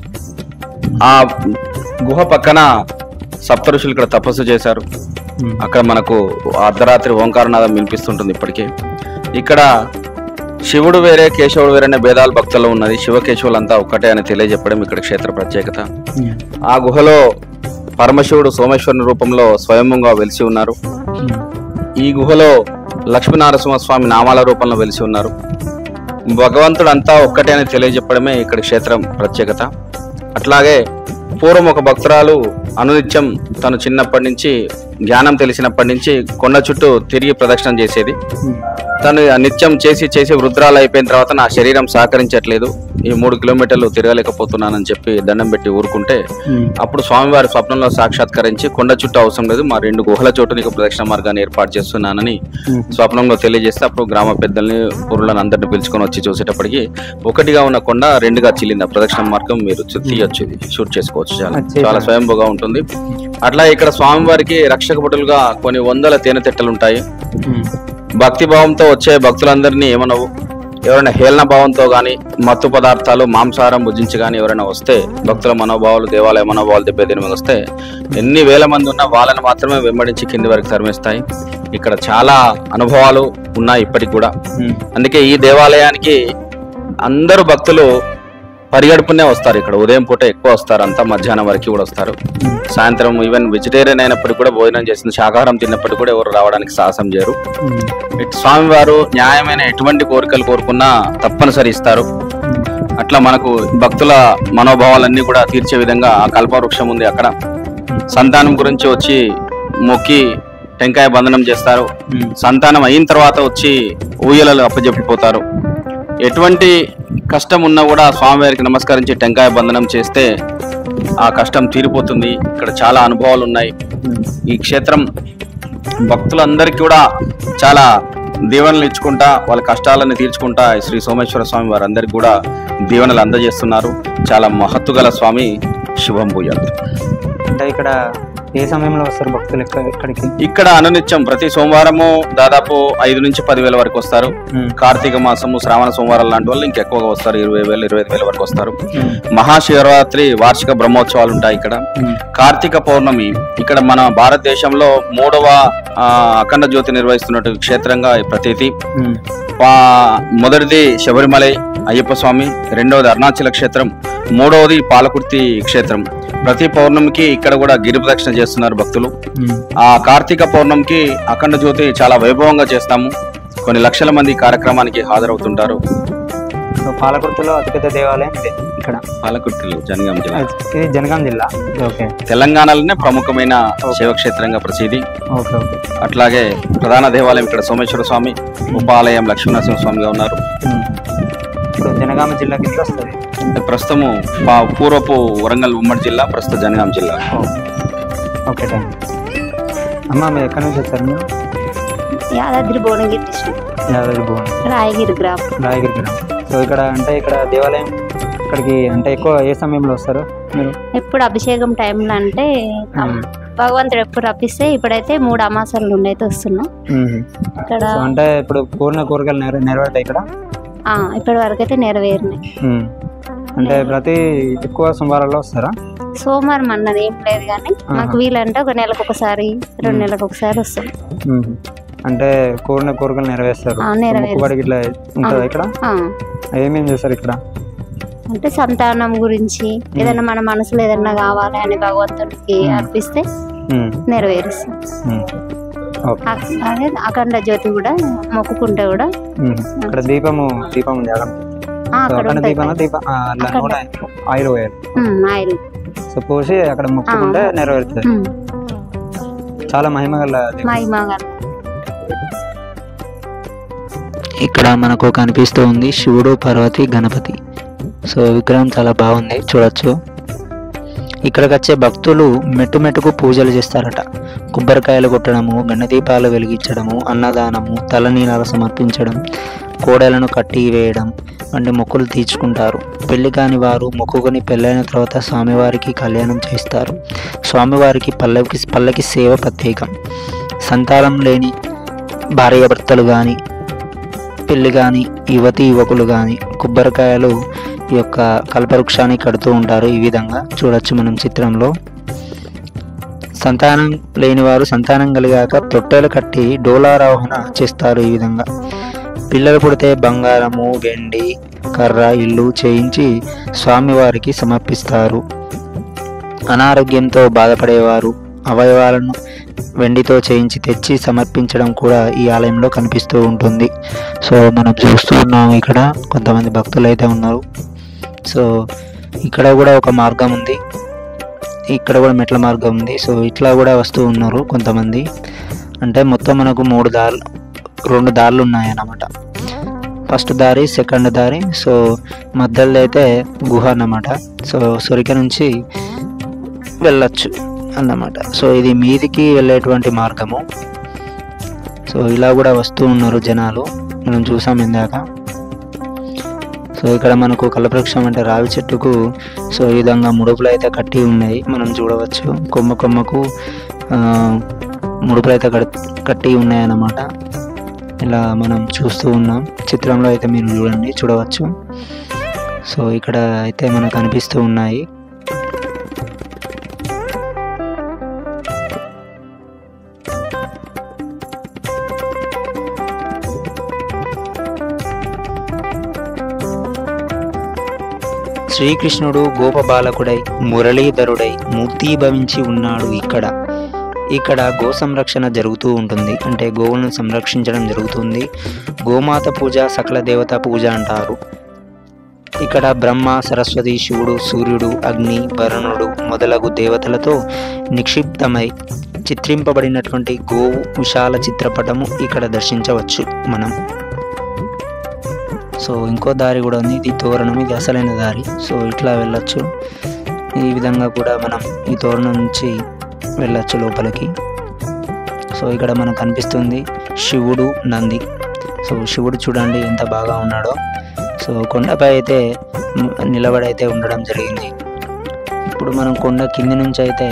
ఆ గుహ పక్కన సప్త ఋషులు ఇక్కడ తపస్సు చేశారు అక్కడ మనకు అర్ధరాత్రి ఓంకారనాదం వినిపిస్తుంటుంది ఇప్పటికీ ఇక్కడ శివుడు వేరే కేశవుడు వేరే అనే భేదాలు భక్తుల్లో ఉన్నది శివకేశవులంతా ఒక్కటే అని తెలియజెప్పడం ఇక్కడ క్షేత్ర ప్రత్యేకత ఆ గుహలో పరమశివుడు సోమేశ్వరుని రూపంలో స్వయంగా వెలిసి ఉన్నారు ఈ గుహలో లక్ష్మీనారసింహ స్వామి నామాల రూపంలో వెలిసి ఉన్నారు భగవంతుడు అంతా ఒక్కటే అని తెలియజెప్పడమే ఇక్కడ క్షేత్రం ప్రత్యేకత అట్లాగే పూర్వం ఒక భక్తురాలు అనునిత్యం తను చిన్నప్పటి నుంచి జ్ఞానం తెలిసినప్పటి నుంచి కొండ చుట్టూ తిరిగి ప్రదక్షిణం చేసేది తను ఆ నిత్యం చేసి చేసి వృద్ధురాలు అయిపోయిన తర్వాత నా శరీరం సహకరించట్లేదు ఈ మూడు కిలోమీటర్లు తిరగలేకపోతున్నానని చెప్పి దండం పెట్టి ఊరుకుంటే అప్పుడు స్వామివారి స్వప్నంలో సాక్షాత్కరించి కొండ చుట్టూ అవసరం లేదు మా రెండు గుహల చోటు నీకు ప్రదక్షిణ మార్గాన్ని ఏర్పాటు చేస్తున్నానని స్వప్నంలో తెలియజేస్తే అప్పుడు గ్రామ పెద్దల్ని ఊర్లను అందరిని పిలుచుకొని వచ్చి చూసేటప్పటికి ఒకటిగా ఉన్న కొండ రెండుగా చిల్లింది ఆ ప్రదక్షిణ మార్గం మీరు చూ- తీయొచ్చు ఇది షూట్ చేసుకోవచ్చు చాలా అచ్చే. చాలా స్వయంభూగా ఉంటుంది అట్లా ఇక్కడ స్వామివారికి రక్షక భటులుగా కొన్ని వందల తేనె తిట్టలు ఉంటాయి భక్తి భావంతో వచ్చే భక్తులందరినీ ఏమనవు ఎవరైనా హేళన భావంతో కానీ మత్తు పదార్థాలు మాంసాహారం భుజించి కానీ ఎవరైనా వస్తే భక్తుల మనోభావాలు దేవాలయ మనోభావాలు దెబ్బతిని వస్తే ఎన్ని వేల మంది ఉన్నా వాళ్ళని మాత్రమే వెంబడించి కింది వరకు తరిమేస్తాయి ఇక్కడ చాలా అనుభవాలు ఉన్నాయి ఇప్పటికి కూడా అందుకే ఈ దేవాలయానికి అందరూ భక్తులు పరిగడుపునే వస్తారు ఇక్కడ ఉదయం పూట ఎక్కువ వస్తారు అంతా మధ్యాహ్నం వరకు కూడా వస్తారు సాయంత్రం ఈవెన్ వెజిటేరియన్ అయినప్పటికీ కూడా భోజనం చేసిన శాకాహారం తిన్నప్పటికీ కూడా ఎవరు రావడానికి సాహసం చేయరు ఇటు స్వామివారు న్యాయమైన ఎటువంటి కోరికలు కోరుకున్నా తప్పనిసరి ఇస్తారు అట్లా మనకు భక్తుల మనోభావాలన్నీ కూడా తీర్చే విధంగా ఆ కల్పవృక్షం ఉంది అక్కడ సంతానం గురించి వచ్చి మొక్కి టెంకాయ బంధనం చేస్తారు సంతానం అయిన తర్వాత వచ్చి ఊయలలు అప్పజెప్పిపోతారు ఎటువంటి కష్టం ఉన్నా కూడా స్వామివారికి నమస్కరించి టెంకాయ బంధనం చేస్తే ఆ కష్టం తీరిపోతుంది ఇక్కడ చాలా అనుభవాలు ఉన్నాయి ఈ క్షేత్రం భక్తులందరికీ కూడా చాలా దీవెనలు ఇచ్చుకుంటా వాళ్ళ కష్టాలను తీర్చుకుంటా ఈ శ్రీ సోమేశ్వర స్వామి వారందరికీ కూడా దీవెనలు అందజేస్తున్నారు చాలా మహత్తు గల స్వామి శుభం భూయాత్ అంటే ఇక్కడ ఏ సమయంలో వస్తారు భక్తులు ఎక్క- ఇక్కడికి ఇక్కడ అనునిత్యం ప్రతి సోమవారము దాదాపు ఐదు నుంచి పదివేల వరకు వస్తారు కార్తీక మాసము శ్రావణ సోమవారం లాంటి వాళ్ళు ఇంకెక్కువగా వస్తారు ఇరవై వేలు ఇరవై ఐదు వేల వరకు వస్తారు మహాశివరాత్రి వార్షిక బ్రహ్మోత్సవాలు ఉంటాయి ఇక్కడ కార్తీక పౌర్ణమి ఇక్కడ మన భారతదేశంలో మూడవ ఆ, అఖండ జ్యోతి నిర్వహిస్తున్నట్టు క్షేత్రంగా ఈ ప్రతీతి పా- మొదటిది శబరిమలై అయ్యప్ప స్వామి రెండవది అరుణాచల క్షేత్రం మూడవది పాలకుర్తి క్షేత్రం ప్రతి పౌర్ణమికి ఇక్కడ కూడా గిరి ప్రదక్షిణ చేస్తున్నారు భక్తులు ఆ కార్తీక పౌర్ణమికి అఖండ జ్యోతి చాలా వైభవంగా చేస్తాము కొన్ని లక్షల మంది ఈ కార్యక్రమానికి హాజరవుతుంటారు సో పాలకుర్తిలో అతిపెద్ద దేవాలయం ఇదే ఇక్కడ పాలకుర్తిలో జనగాం జిల్లా ఇది జనగాం జిల్లా ఓకే తెలంగాణలోనే ప్రముఖమైన శైవక్షేత్రంగా ప్రసిద్ధి ఓకే ఓకే అట్లాగే ప్రధాన దేవాలయం ఇక్కడ సోమేశ్వర స్వామి ఉపాలయం లక్ష్మీనరసింహ స్వామిగా ఉన్నారు ఇప్పుడు జనగామ జిల్లా కింద వస్తుంది ప్రస్తుతము పా- పూర్వపు వరంగల్ ఉమ్మడి జిల్లా ప్రస్తుత జనగాం జిల్లా ఓకే థ్యాంక్ అమ్మ మీరు ఎక్కడి నుంచి వచ్చారు మీరు యాదాద్రి భువనగిరి డిస్ట్రిక్ట్ యాదాద్రి భువన్ రాయగిరి గ్రామం రాయగిరి గ్రామం సో ఇక్కడ అంటే ఇక్కడ దేవాలయం ఇక్కడికి అంటే ఎక్కువ ఏ సమయంలో వస్తారు మీరు ఎప్పుడు అభిషేకం టైంలో అంటే భగవంతుడు ఎప్పుడు రప్పిస్తే ఇప్పుడైతే మూడు అమాసాల నుండి అయితే వస్తున్నాం ఇక్కడ సో అంటే ఇప్పుడు కోరిన కోరికలు నెర నెరవేరుతాయి ఇక్కడ ఆ, ఇప్పటి వరకు అయితే నెరవేరినాయి మ్మ్. అంటే ప్రతి ఎక్కువ సోమవారాల్లో వస్తారా సోమవారం అన్నది ఏం లేదు కానీ మాకు వీలంటే ఒక నెలకు ఒకసారి రెండు నెలలకు ఒకసారి వస్తాం మ్మ్. అంటే కోరిన కోరికలు నెరవేరుస్తారు ఆ, నెరవేరుస్తారు. మొక్కుబడికి ఇట్లా ఉంటుందా ఇక్కడ ఆ, ఏమేమి చేస్తారు ఇక్కడ అంటే సంతానం గురించి ఏదైనా మన మనసులో ఏదైనా కావాలి అని భగవంతుడికి అర్పిస్తే మ్మ్. నెరవేరుస్తాం మ్మ్. ఓకే అ- అదే అఖండ జ్యోతి కూడా మొక్కుకుంటే కూడా మ్మ్. ఇక్కడ దీపము దీపం ఉంది అక్కడ ఆ, సో అక్కడ అక్కడ ఉంటుంది దీపం దీపం ఆ, అట్లా అక్కడ. కూడా ఆయిల్ పోయాలి ఉమ్, ఆయిల్ సో పోసి అక్కడ మొక్కుకుంటే నెరవేరుతుంది ఉమ్, చాలా మహిమ గల దేవుడు. మహిమ గల ఇక్కడ మనకు కనిపిస్తూ ఉంది శివుడు పార్వతి గణపతి సో విగ్రహం చాలా బాగుంది చూడొచ్చు ఇక్కడికి వచ్చే భక్తులు మెట్టు మెట్టుకు పూజలు చేస్తారట కొబ్బరికాయలు కొట్టడము గణదీపాలు వెలిగించడము అన్నదానము తలనీలాలు సమర్పించడం కోడలను కట్టి వేయడం వంటి మొక్కులు తీర్చుకుంటారు పెళ్లి కాని వారు మొక్కుకొని పెళ్ళైన తర్వాత స్వామివారికి కళ్యాణం చేస్తారు స్వామివారికి పల్లకి పల్లకి సేవ ప్రత్యేకం సంతానం లేని భార్యాభర్తలు కానీ పెళ్లి కానీ యువతి యువకులు కానీ కొబ్బరికాయలు ఈ యొక్క కల్పవృక్షాన్ని కడుతూ ఉంటారు ఈ విధంగా చూడొచ్చు మనం చిత్రంలో సంతానం లేని వారు సంతానం కలిగాక తొట్టెలు కట్టి డోలారోహణ చేస్తారు ఈ విధంగా పిల్లలు పుడితే బంగారము వెండి కర్ర ఇల్లు చేయించి స్వామివారికి సమర్పిస్తారు అనారోగ్యంతో బాధపడేవారు అవయవాలను వెండితో చేయించి తెచ్చి సమర్పించడం కూడా ఈ ఆలయంలో కనిపిస్తూ ఉంటుంది సో మనం చూస్తూ ఉన్నాము ఇక్కడ కొంతమంది భక్తులు అయితే ఉన్నారు సో ఇక్కడ కూడా ఒక మార్గం ఉంది ఇక్కడ కూడా మెట్ల మార్గం ఉంది సో ఇట్లా కూడా వస్తూ ఉన్నారు కొంతమంది అంటే మొత్తం మనకు మూడు దారులు రెండు దారులు ఉన్నాయన్నమాట ఫస్ట్ దారి సెకండ్ దారి సో మధ్యలో అయితే గుహ అన్నమాట సో సొరిక నుంచి వెళ్ళొచ్చు అన్నమాట సో ఇది మీదికి వెళ్ళేటువంటి మార్గము సో ఇలా కూడా వస్తూ ఉన్నారు జనాలు మనం చూసాం ఇందాక సో ఇక్కడ మనకు కలవృక్షం అంటే రావి చెట్టుకు సో ఈ విధంగా ముడుపులు అయితే కట్టి ఉన్నాయి మనం చూడవచ్చు కొమ్మ కొమ్మకు ఆ, ముడుపులు అయితే కట్- కట్టి ఉన్నాయి అన్నమాట ఇలా మనం చూస్తూ ఉన్నాం చిత్రంలో అయితే మీరు చూడండి చూడవచ్చు సో ఇక్కడ అయితే మనకు కనిపిస్తూ ఉన్నాయి శ్రీకృష్ణుడు గోపబాలకుడై మురళీధరుడై మూర్తీభవించి ఉన్నాడు ఇక్కడ ఇక్కడ గో సంరక్షణ జరుగుతూ ఉంటుంది అంటే గోవులను సంరక్షించడం జరుగుతుంది గోమాత పూజ సకల దేవత పూజ అంటారు ఇక్కడ బ్రహ్మ సరస్వతి శివుడు సూర్యుడు అగ్ని వరుణుడు మొదలగు దేవతలతో నిక్షిప్తమై చిత్రింపబడినటువంటి గోవు విశాల చిత్రపటము ఇక్కడ దర్శించవచ్చు మనం సో ఇంకో దారి కూడా ఉంది ఇది తోరణం ఇది అసలైన దారి సో ఇట్లా వెళ్ళొచ్చు ఈ విధంగా కూడా మనం ఈ తోరణం నుంచి వెళ్ళొచ్చు లోపలికి సో ఇక్కడ మనకు కనిపిస్తుంది శివుడు నంది సో శివుడు చూడండి ఎంత బాగా ఉన్నాడో సో కొండపై అయితే మ్, నిలబడైతే ఉండడం జరిగింది ఇప్పుడు మనం కొండ కింది నుంచి అయితే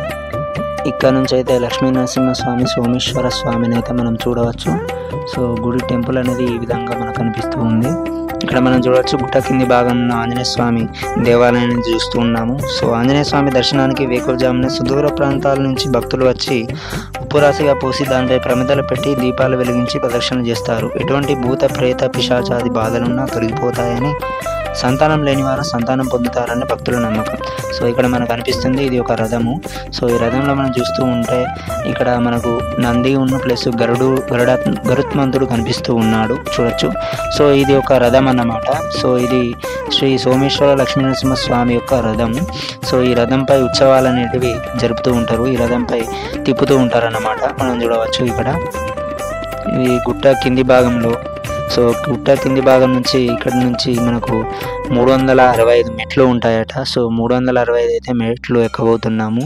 ఇక్కడ నుంచి అయితే లక్ష్మీ నరసింహస్వామి సోమేశ్వర స్వామిని అయితే మనం చూడవచ్చు సో గుడి టెంపుల్ అనేది ఈ విధంగా మనకు కనిపిస్తూ ఉంది ఇక్కడ మనం చూడవచ్చు గుట్ట కింది భాగంలో ఆంజనేయ స్వామి దేవాలయాన్ని చూస్తూ ఉన్నాము సో ఆంజనేయ స్వామి దర్శనానికి వేకువజామున సుదూర ప్రాంతాల నుంచి భక్తులు వచ్చి ఉప్పురాశిగా పోసి దానిపై ప్రమిదలు పెట్టి దీపాలు వెలిగించి ప్రదర్శన చేస్తారు ఎటువంటి భూత ప్రేత పిశాచాది బాధలున్నా తొలగిపోతాయని సంతానం లేని వారు సంతానం పొందుతారని భక్తుల నమ్మకం సో ఇక్కడ మనకు అనిపిస్తుంది ఇది ఒక రథము సో ఈ రథంలో మనం చూస్తూ ఉంటే ఇక్కడ మనకు నంది ఉన్న ప్లస్ గరుడు గరుడ గరుత్మంతుడు కనిపిస్తూ ఉన్నాడు చూడొచ్చు సో ఇది ఒక రథం అన్నమాట సో ఇది శ్రీ సోమేశ్వర లక్ష్మీనరసింహ స్వామి యొక్క రథం సో ఈ రథంపై ఉత్సవాలు అనేటివి జరుపుతూ ఉంటారు ఈ రథంపై తిప్పుతూ ఉంటారు అన్నమాట మనం చూడవచ్చు ఇక్కడ ఇది గుట్ట కింది భాగంలో సో గుట్ట కింది భాగం నుంచి ఇక్కడ నుంచి మనకు మూడు వందల అరవై ఐదు మెట్లు ఉంటాయట సో మూడు వందల అరవై ఐదు అయితే మెట్లు ఎక్కబోతున్నాము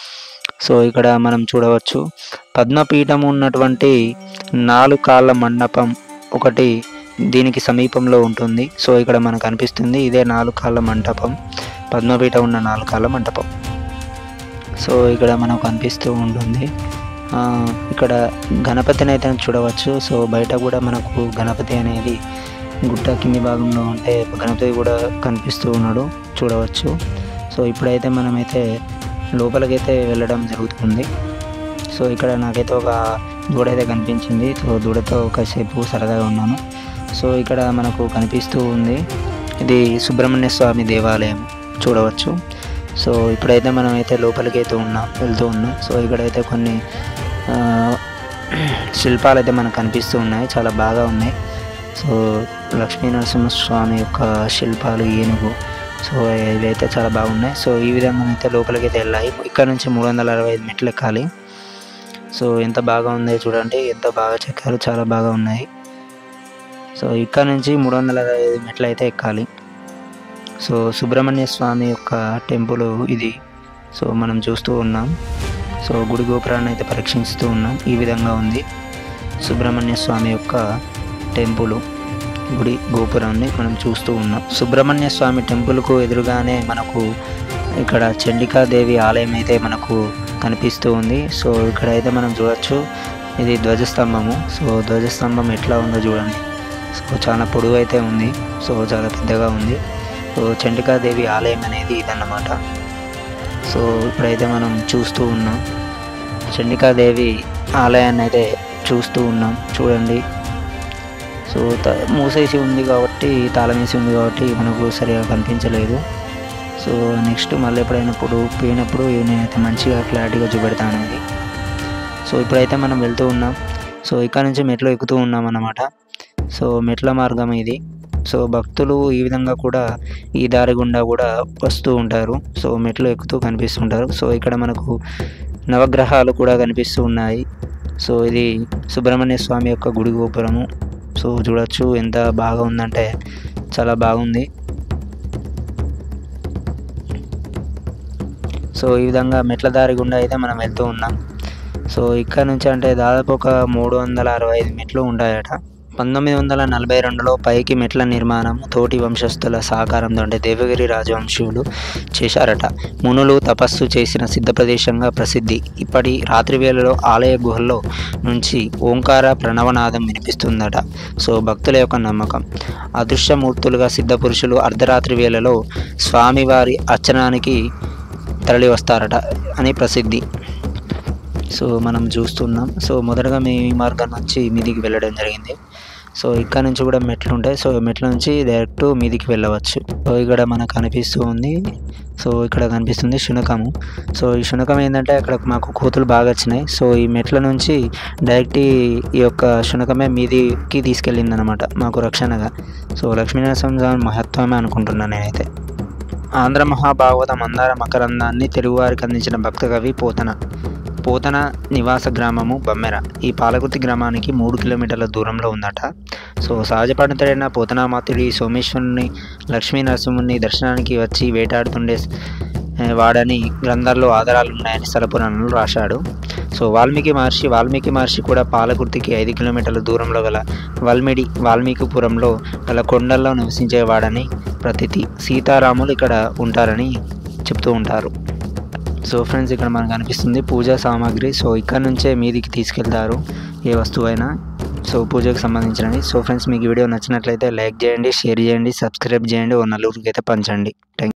సో ఇక్కడ మనం చూడవచ్చు పద్మపీఠం ఉన్నటువంటి నాలుగు కాళ్ళ మండపం ఒకటి దీనికి సమీపంలో ఉంటుంది సో ఇక్కడ మనకు కనిపిస్తుంది ఇదే నాలుగు కాళ్ళ మంటపం పద్మపీఠం ఉన్న నాలుగు కాళ్ళ మంటపం సో ఇక్కడ మనకు కనిపిస్తూ ఉంటుంది ఆ, ఇక్కడ గణపతిని అయితే చూడవచ్చు సో బయట కూడా మనకు గణపతి అనేది గుట్ట కింది భాగంలో ఉంటే గణపతి కూడా కనిపిస్తూ ఉన్నాడు చూడవచ్చు సో ఇప్పుడైతే మనమైతే లోపలికైతే వెళ్ళడం జరుగుతుంది సో ఇక్కడ నాకైతే ఒక దూడ అయితే కనిపించింది సో దూడతో కాసేపు సరదాగా ఉన్నాను సో ఇక్కడ మనకు కనిపిస్తూ ఉంది ఇది సుబ్రహ్మణ్య స్వామి దేవాలయం చూడవచ్చు సో ఇప్పుడైతే మనం అయితే లోపలికి అయితే ఉన్నాం వెళ్తూ ఉన్నాం సో ఇక్కడైతే కొన్ని ఆ, శిల్పాలు అయితే మనకు కనిపిస్తూ ఉన్నాయి చాలా బాగా ఉన్నాయి సో లక్ష్మీ నరసింహస్వామి యొక్క శిల్పాలు ఏనుగు సో ఇవైతే చాలా బాగున్నాయి సో ఈ విధంగా అయితే లోపలికి అయితే వెళ్ళాయి ఇక్కడ నుంచి మూడు వందల అరవై ఐదు మెట్లు ఎక్కాలి సో ఎంత బాగా ఉందో చూడండి ఎంత బాగా చెక్కారు చాలా బాగా ఉన్నాయి సో ఇక్కడ నుంచి మూడు వందల అరవై ఐదు మెట్లు అయితే ఎక్కాలి సో సుబ్రహ్మణ్య స్వామి యొక్క టెంపుల్ ఇది సో మనం చూస్తూ ఉన్నాం సో గుడి గోపురాన్ని అయితే పరీక్షిస్తూ ఉన్నాం ఈ విధంగా ఉంది సుబ్రహ్మణ్య స్వామి యొక్క టెంపుల్ గుడి గోపురాన్ని మనం చూస్తూ ఉన్నాం సుబ్రహ్మణ్య స్వామి టెంపుల్కు ఎదురుగానే మనకు ఇక్కడ చండికాదేవి ఆలయం అయితే మనకు కనిపిస్తూ ఉంది సో ఇక్కడ అయితే మనం చూడొచ్చు ఇది ధ్వజస్తంభము సో ధ్వజస్తంభం ఎట్లా ఉందో చూడండి సో చాలా పొడవు అయితే ఉంది సో చాలా పెద్దగా ఉంది సో చండికాదేవి ఆలయం అనేది ఇదన్నమాట సో ఇప్పుడైతే మనం చూస్తూ ఉన్నాం చండికాదేవి ఆలయాన్ని అయితే చూస్తూ ఉన్నాం చూడండి సో త మూసేసి ఉంది కాబట్టి తాళం వేసి ఉంది కాబట్టి మనకు సరిగా కనిపించలేదు సో నెక్స్ట్ మళ్ళీ ఎప్పుడైనా ఇప్పుడు పోయినప్పుడు నేనైతే మంచిగా క్లారిటీగా చూపెడతాను ఇది సో ఇప్పుడైతే మనం వెళ్తూ ఉన్నాం సో ఇక్కడ నుంచి మెట్లు ఎక్కుతూ ఉన్నాం అన్నమాట సో మెట్ల మార్గం ఇది సో భక్తులు ఈ విధంగా కూడా ఈ దారి గుండా కూడా వస్తూ ఉంటారు సో మెట్లు ఎక్కుతూ కనిపిస్తుంటారు సో ఇక్కడ మనకు నవగ్రహాలు కూడా కనిపిస్తూ ఉన్నాయి సో ఇది సుబ్రహ్మణ్య స్వామి యొక్క గుడి గోపురము సో చూడొచ్చు ఎంత బాగా ఉందంటే చాలా బాగుంది సో ఈ విధంగా మెట్ల దారి గుండా అయితే మనం వెళ్తూ ఉన్నాం సో ఇక్కడ నుంచి అంటే దాదాపు ఒక మూడు వందల అరవై ఐదు మెట్లు ఉంటాయట పంతొమ్మిది వందల నలభై రెండులో పైకి మెట్ల నిర్మాణం తోటి వంశస్థుల సహకారంతో అంటే దేవగిరి రాజవంశీయులు చేశారట మునులు తపస్సు చేసిన సిద్ధ ప్రదేశంగా ప్రసిద్ధి ఇప్పటి రాత్రి వేళలో ఆలయ గుహల్లో నుంచి ఓంకార ప్రణవనాదం వినిపిస్తుందట సో భక్తుల యొక్క నమ్మకం అదృశ్యమూర్తులుగా సిద్ధ పురుషులు అర్ధరాత్రి వేళలో స్వామివారి అర్చనానికి తరలి వస్తారట అని ప్రసిద్ధి సో మనం చూస్తున్నాం సో మొదటగా మీ మార్గం నుంచి మీదికి వెళ్ళడం జరిగింది సో ఇక్కడ నుంచి కూడా మెట్లు ఉంటాయి సో మెట్ల నుంచి డైరెక్ట్ మీదికి వెళ్ళవచ్చు సో ఇక్కడ మనకు కనిపిస్తూ ఉంది సో ఇక్కడ కనిపిస్తుంది శునకము సో ఈ శునకం ఏంటంటే అక్కడ మాకు కోతులు బాగా వచ్చినాయి సో ఈ మెట్ల నుంచి డైరెక్ట్ ఈ- ఈ యొక్క శునకమే మీదికి తీసుకెళ్ళింది అనమాట మాకు రక్షణగా సో లక్ష్మీనరసింహ మహత్వమే అనుకుంటున్నాను నేనైతే ఆంధ్ర మహాభాగవత మందార మకరందాన్ని తెలుగువారికి అందించిన భక్త కవి పోతన పోతన నివాస గ్రామము బమ్మెర ఈ పాలకుర్తి గ్రామానికి మూడు కిలోమీటర్ల దూరంలో ఉందట సో సహజ పండితుడైన పోతనామాతుడి సోమేశ్వరుని లక్ష్మీ నరసింహుని దర్శనానికి వచ్చి వేటాడుతుండే ఏ, వాడని గ్రంథాల్లో ఆధారాలు ఉన్నాయని స్థలపురాణంలో రాశాడు సో వాల్మీకి మహర్షి వాల్మీకి మహర్షి కూడా పాలకుర్తికి ఐదు కిలోమీటర్ల దూరంలో గల వాల్మిడి వాల్మీకిపురంలో గల కొండల్లో నివసించేవాడని ప్రతీతి సీతారాములు ఇక్కడ ఉంటారని చెప్తూ ఉంటారు సో ఫ్రెండ్స్ ఇక్కడ మనకు అనిపిస్తుంది పూజా సామాగ్రి సో ఇక్కడ నుంచే మీదికి తీసుకెళ్తారు ఏ వస్తువైనా సో పూజకు సంబంధించినవి సో ఫ్రెండ్స్ మీకు ఈ వీడియో నచ్చినట్లయితే లైక్ చేయండి షేర్ చేయండి సబ్స్క్రైబ్ చేయండి ఓ నలుగురికి అయితే పంచండి థ్యాంక్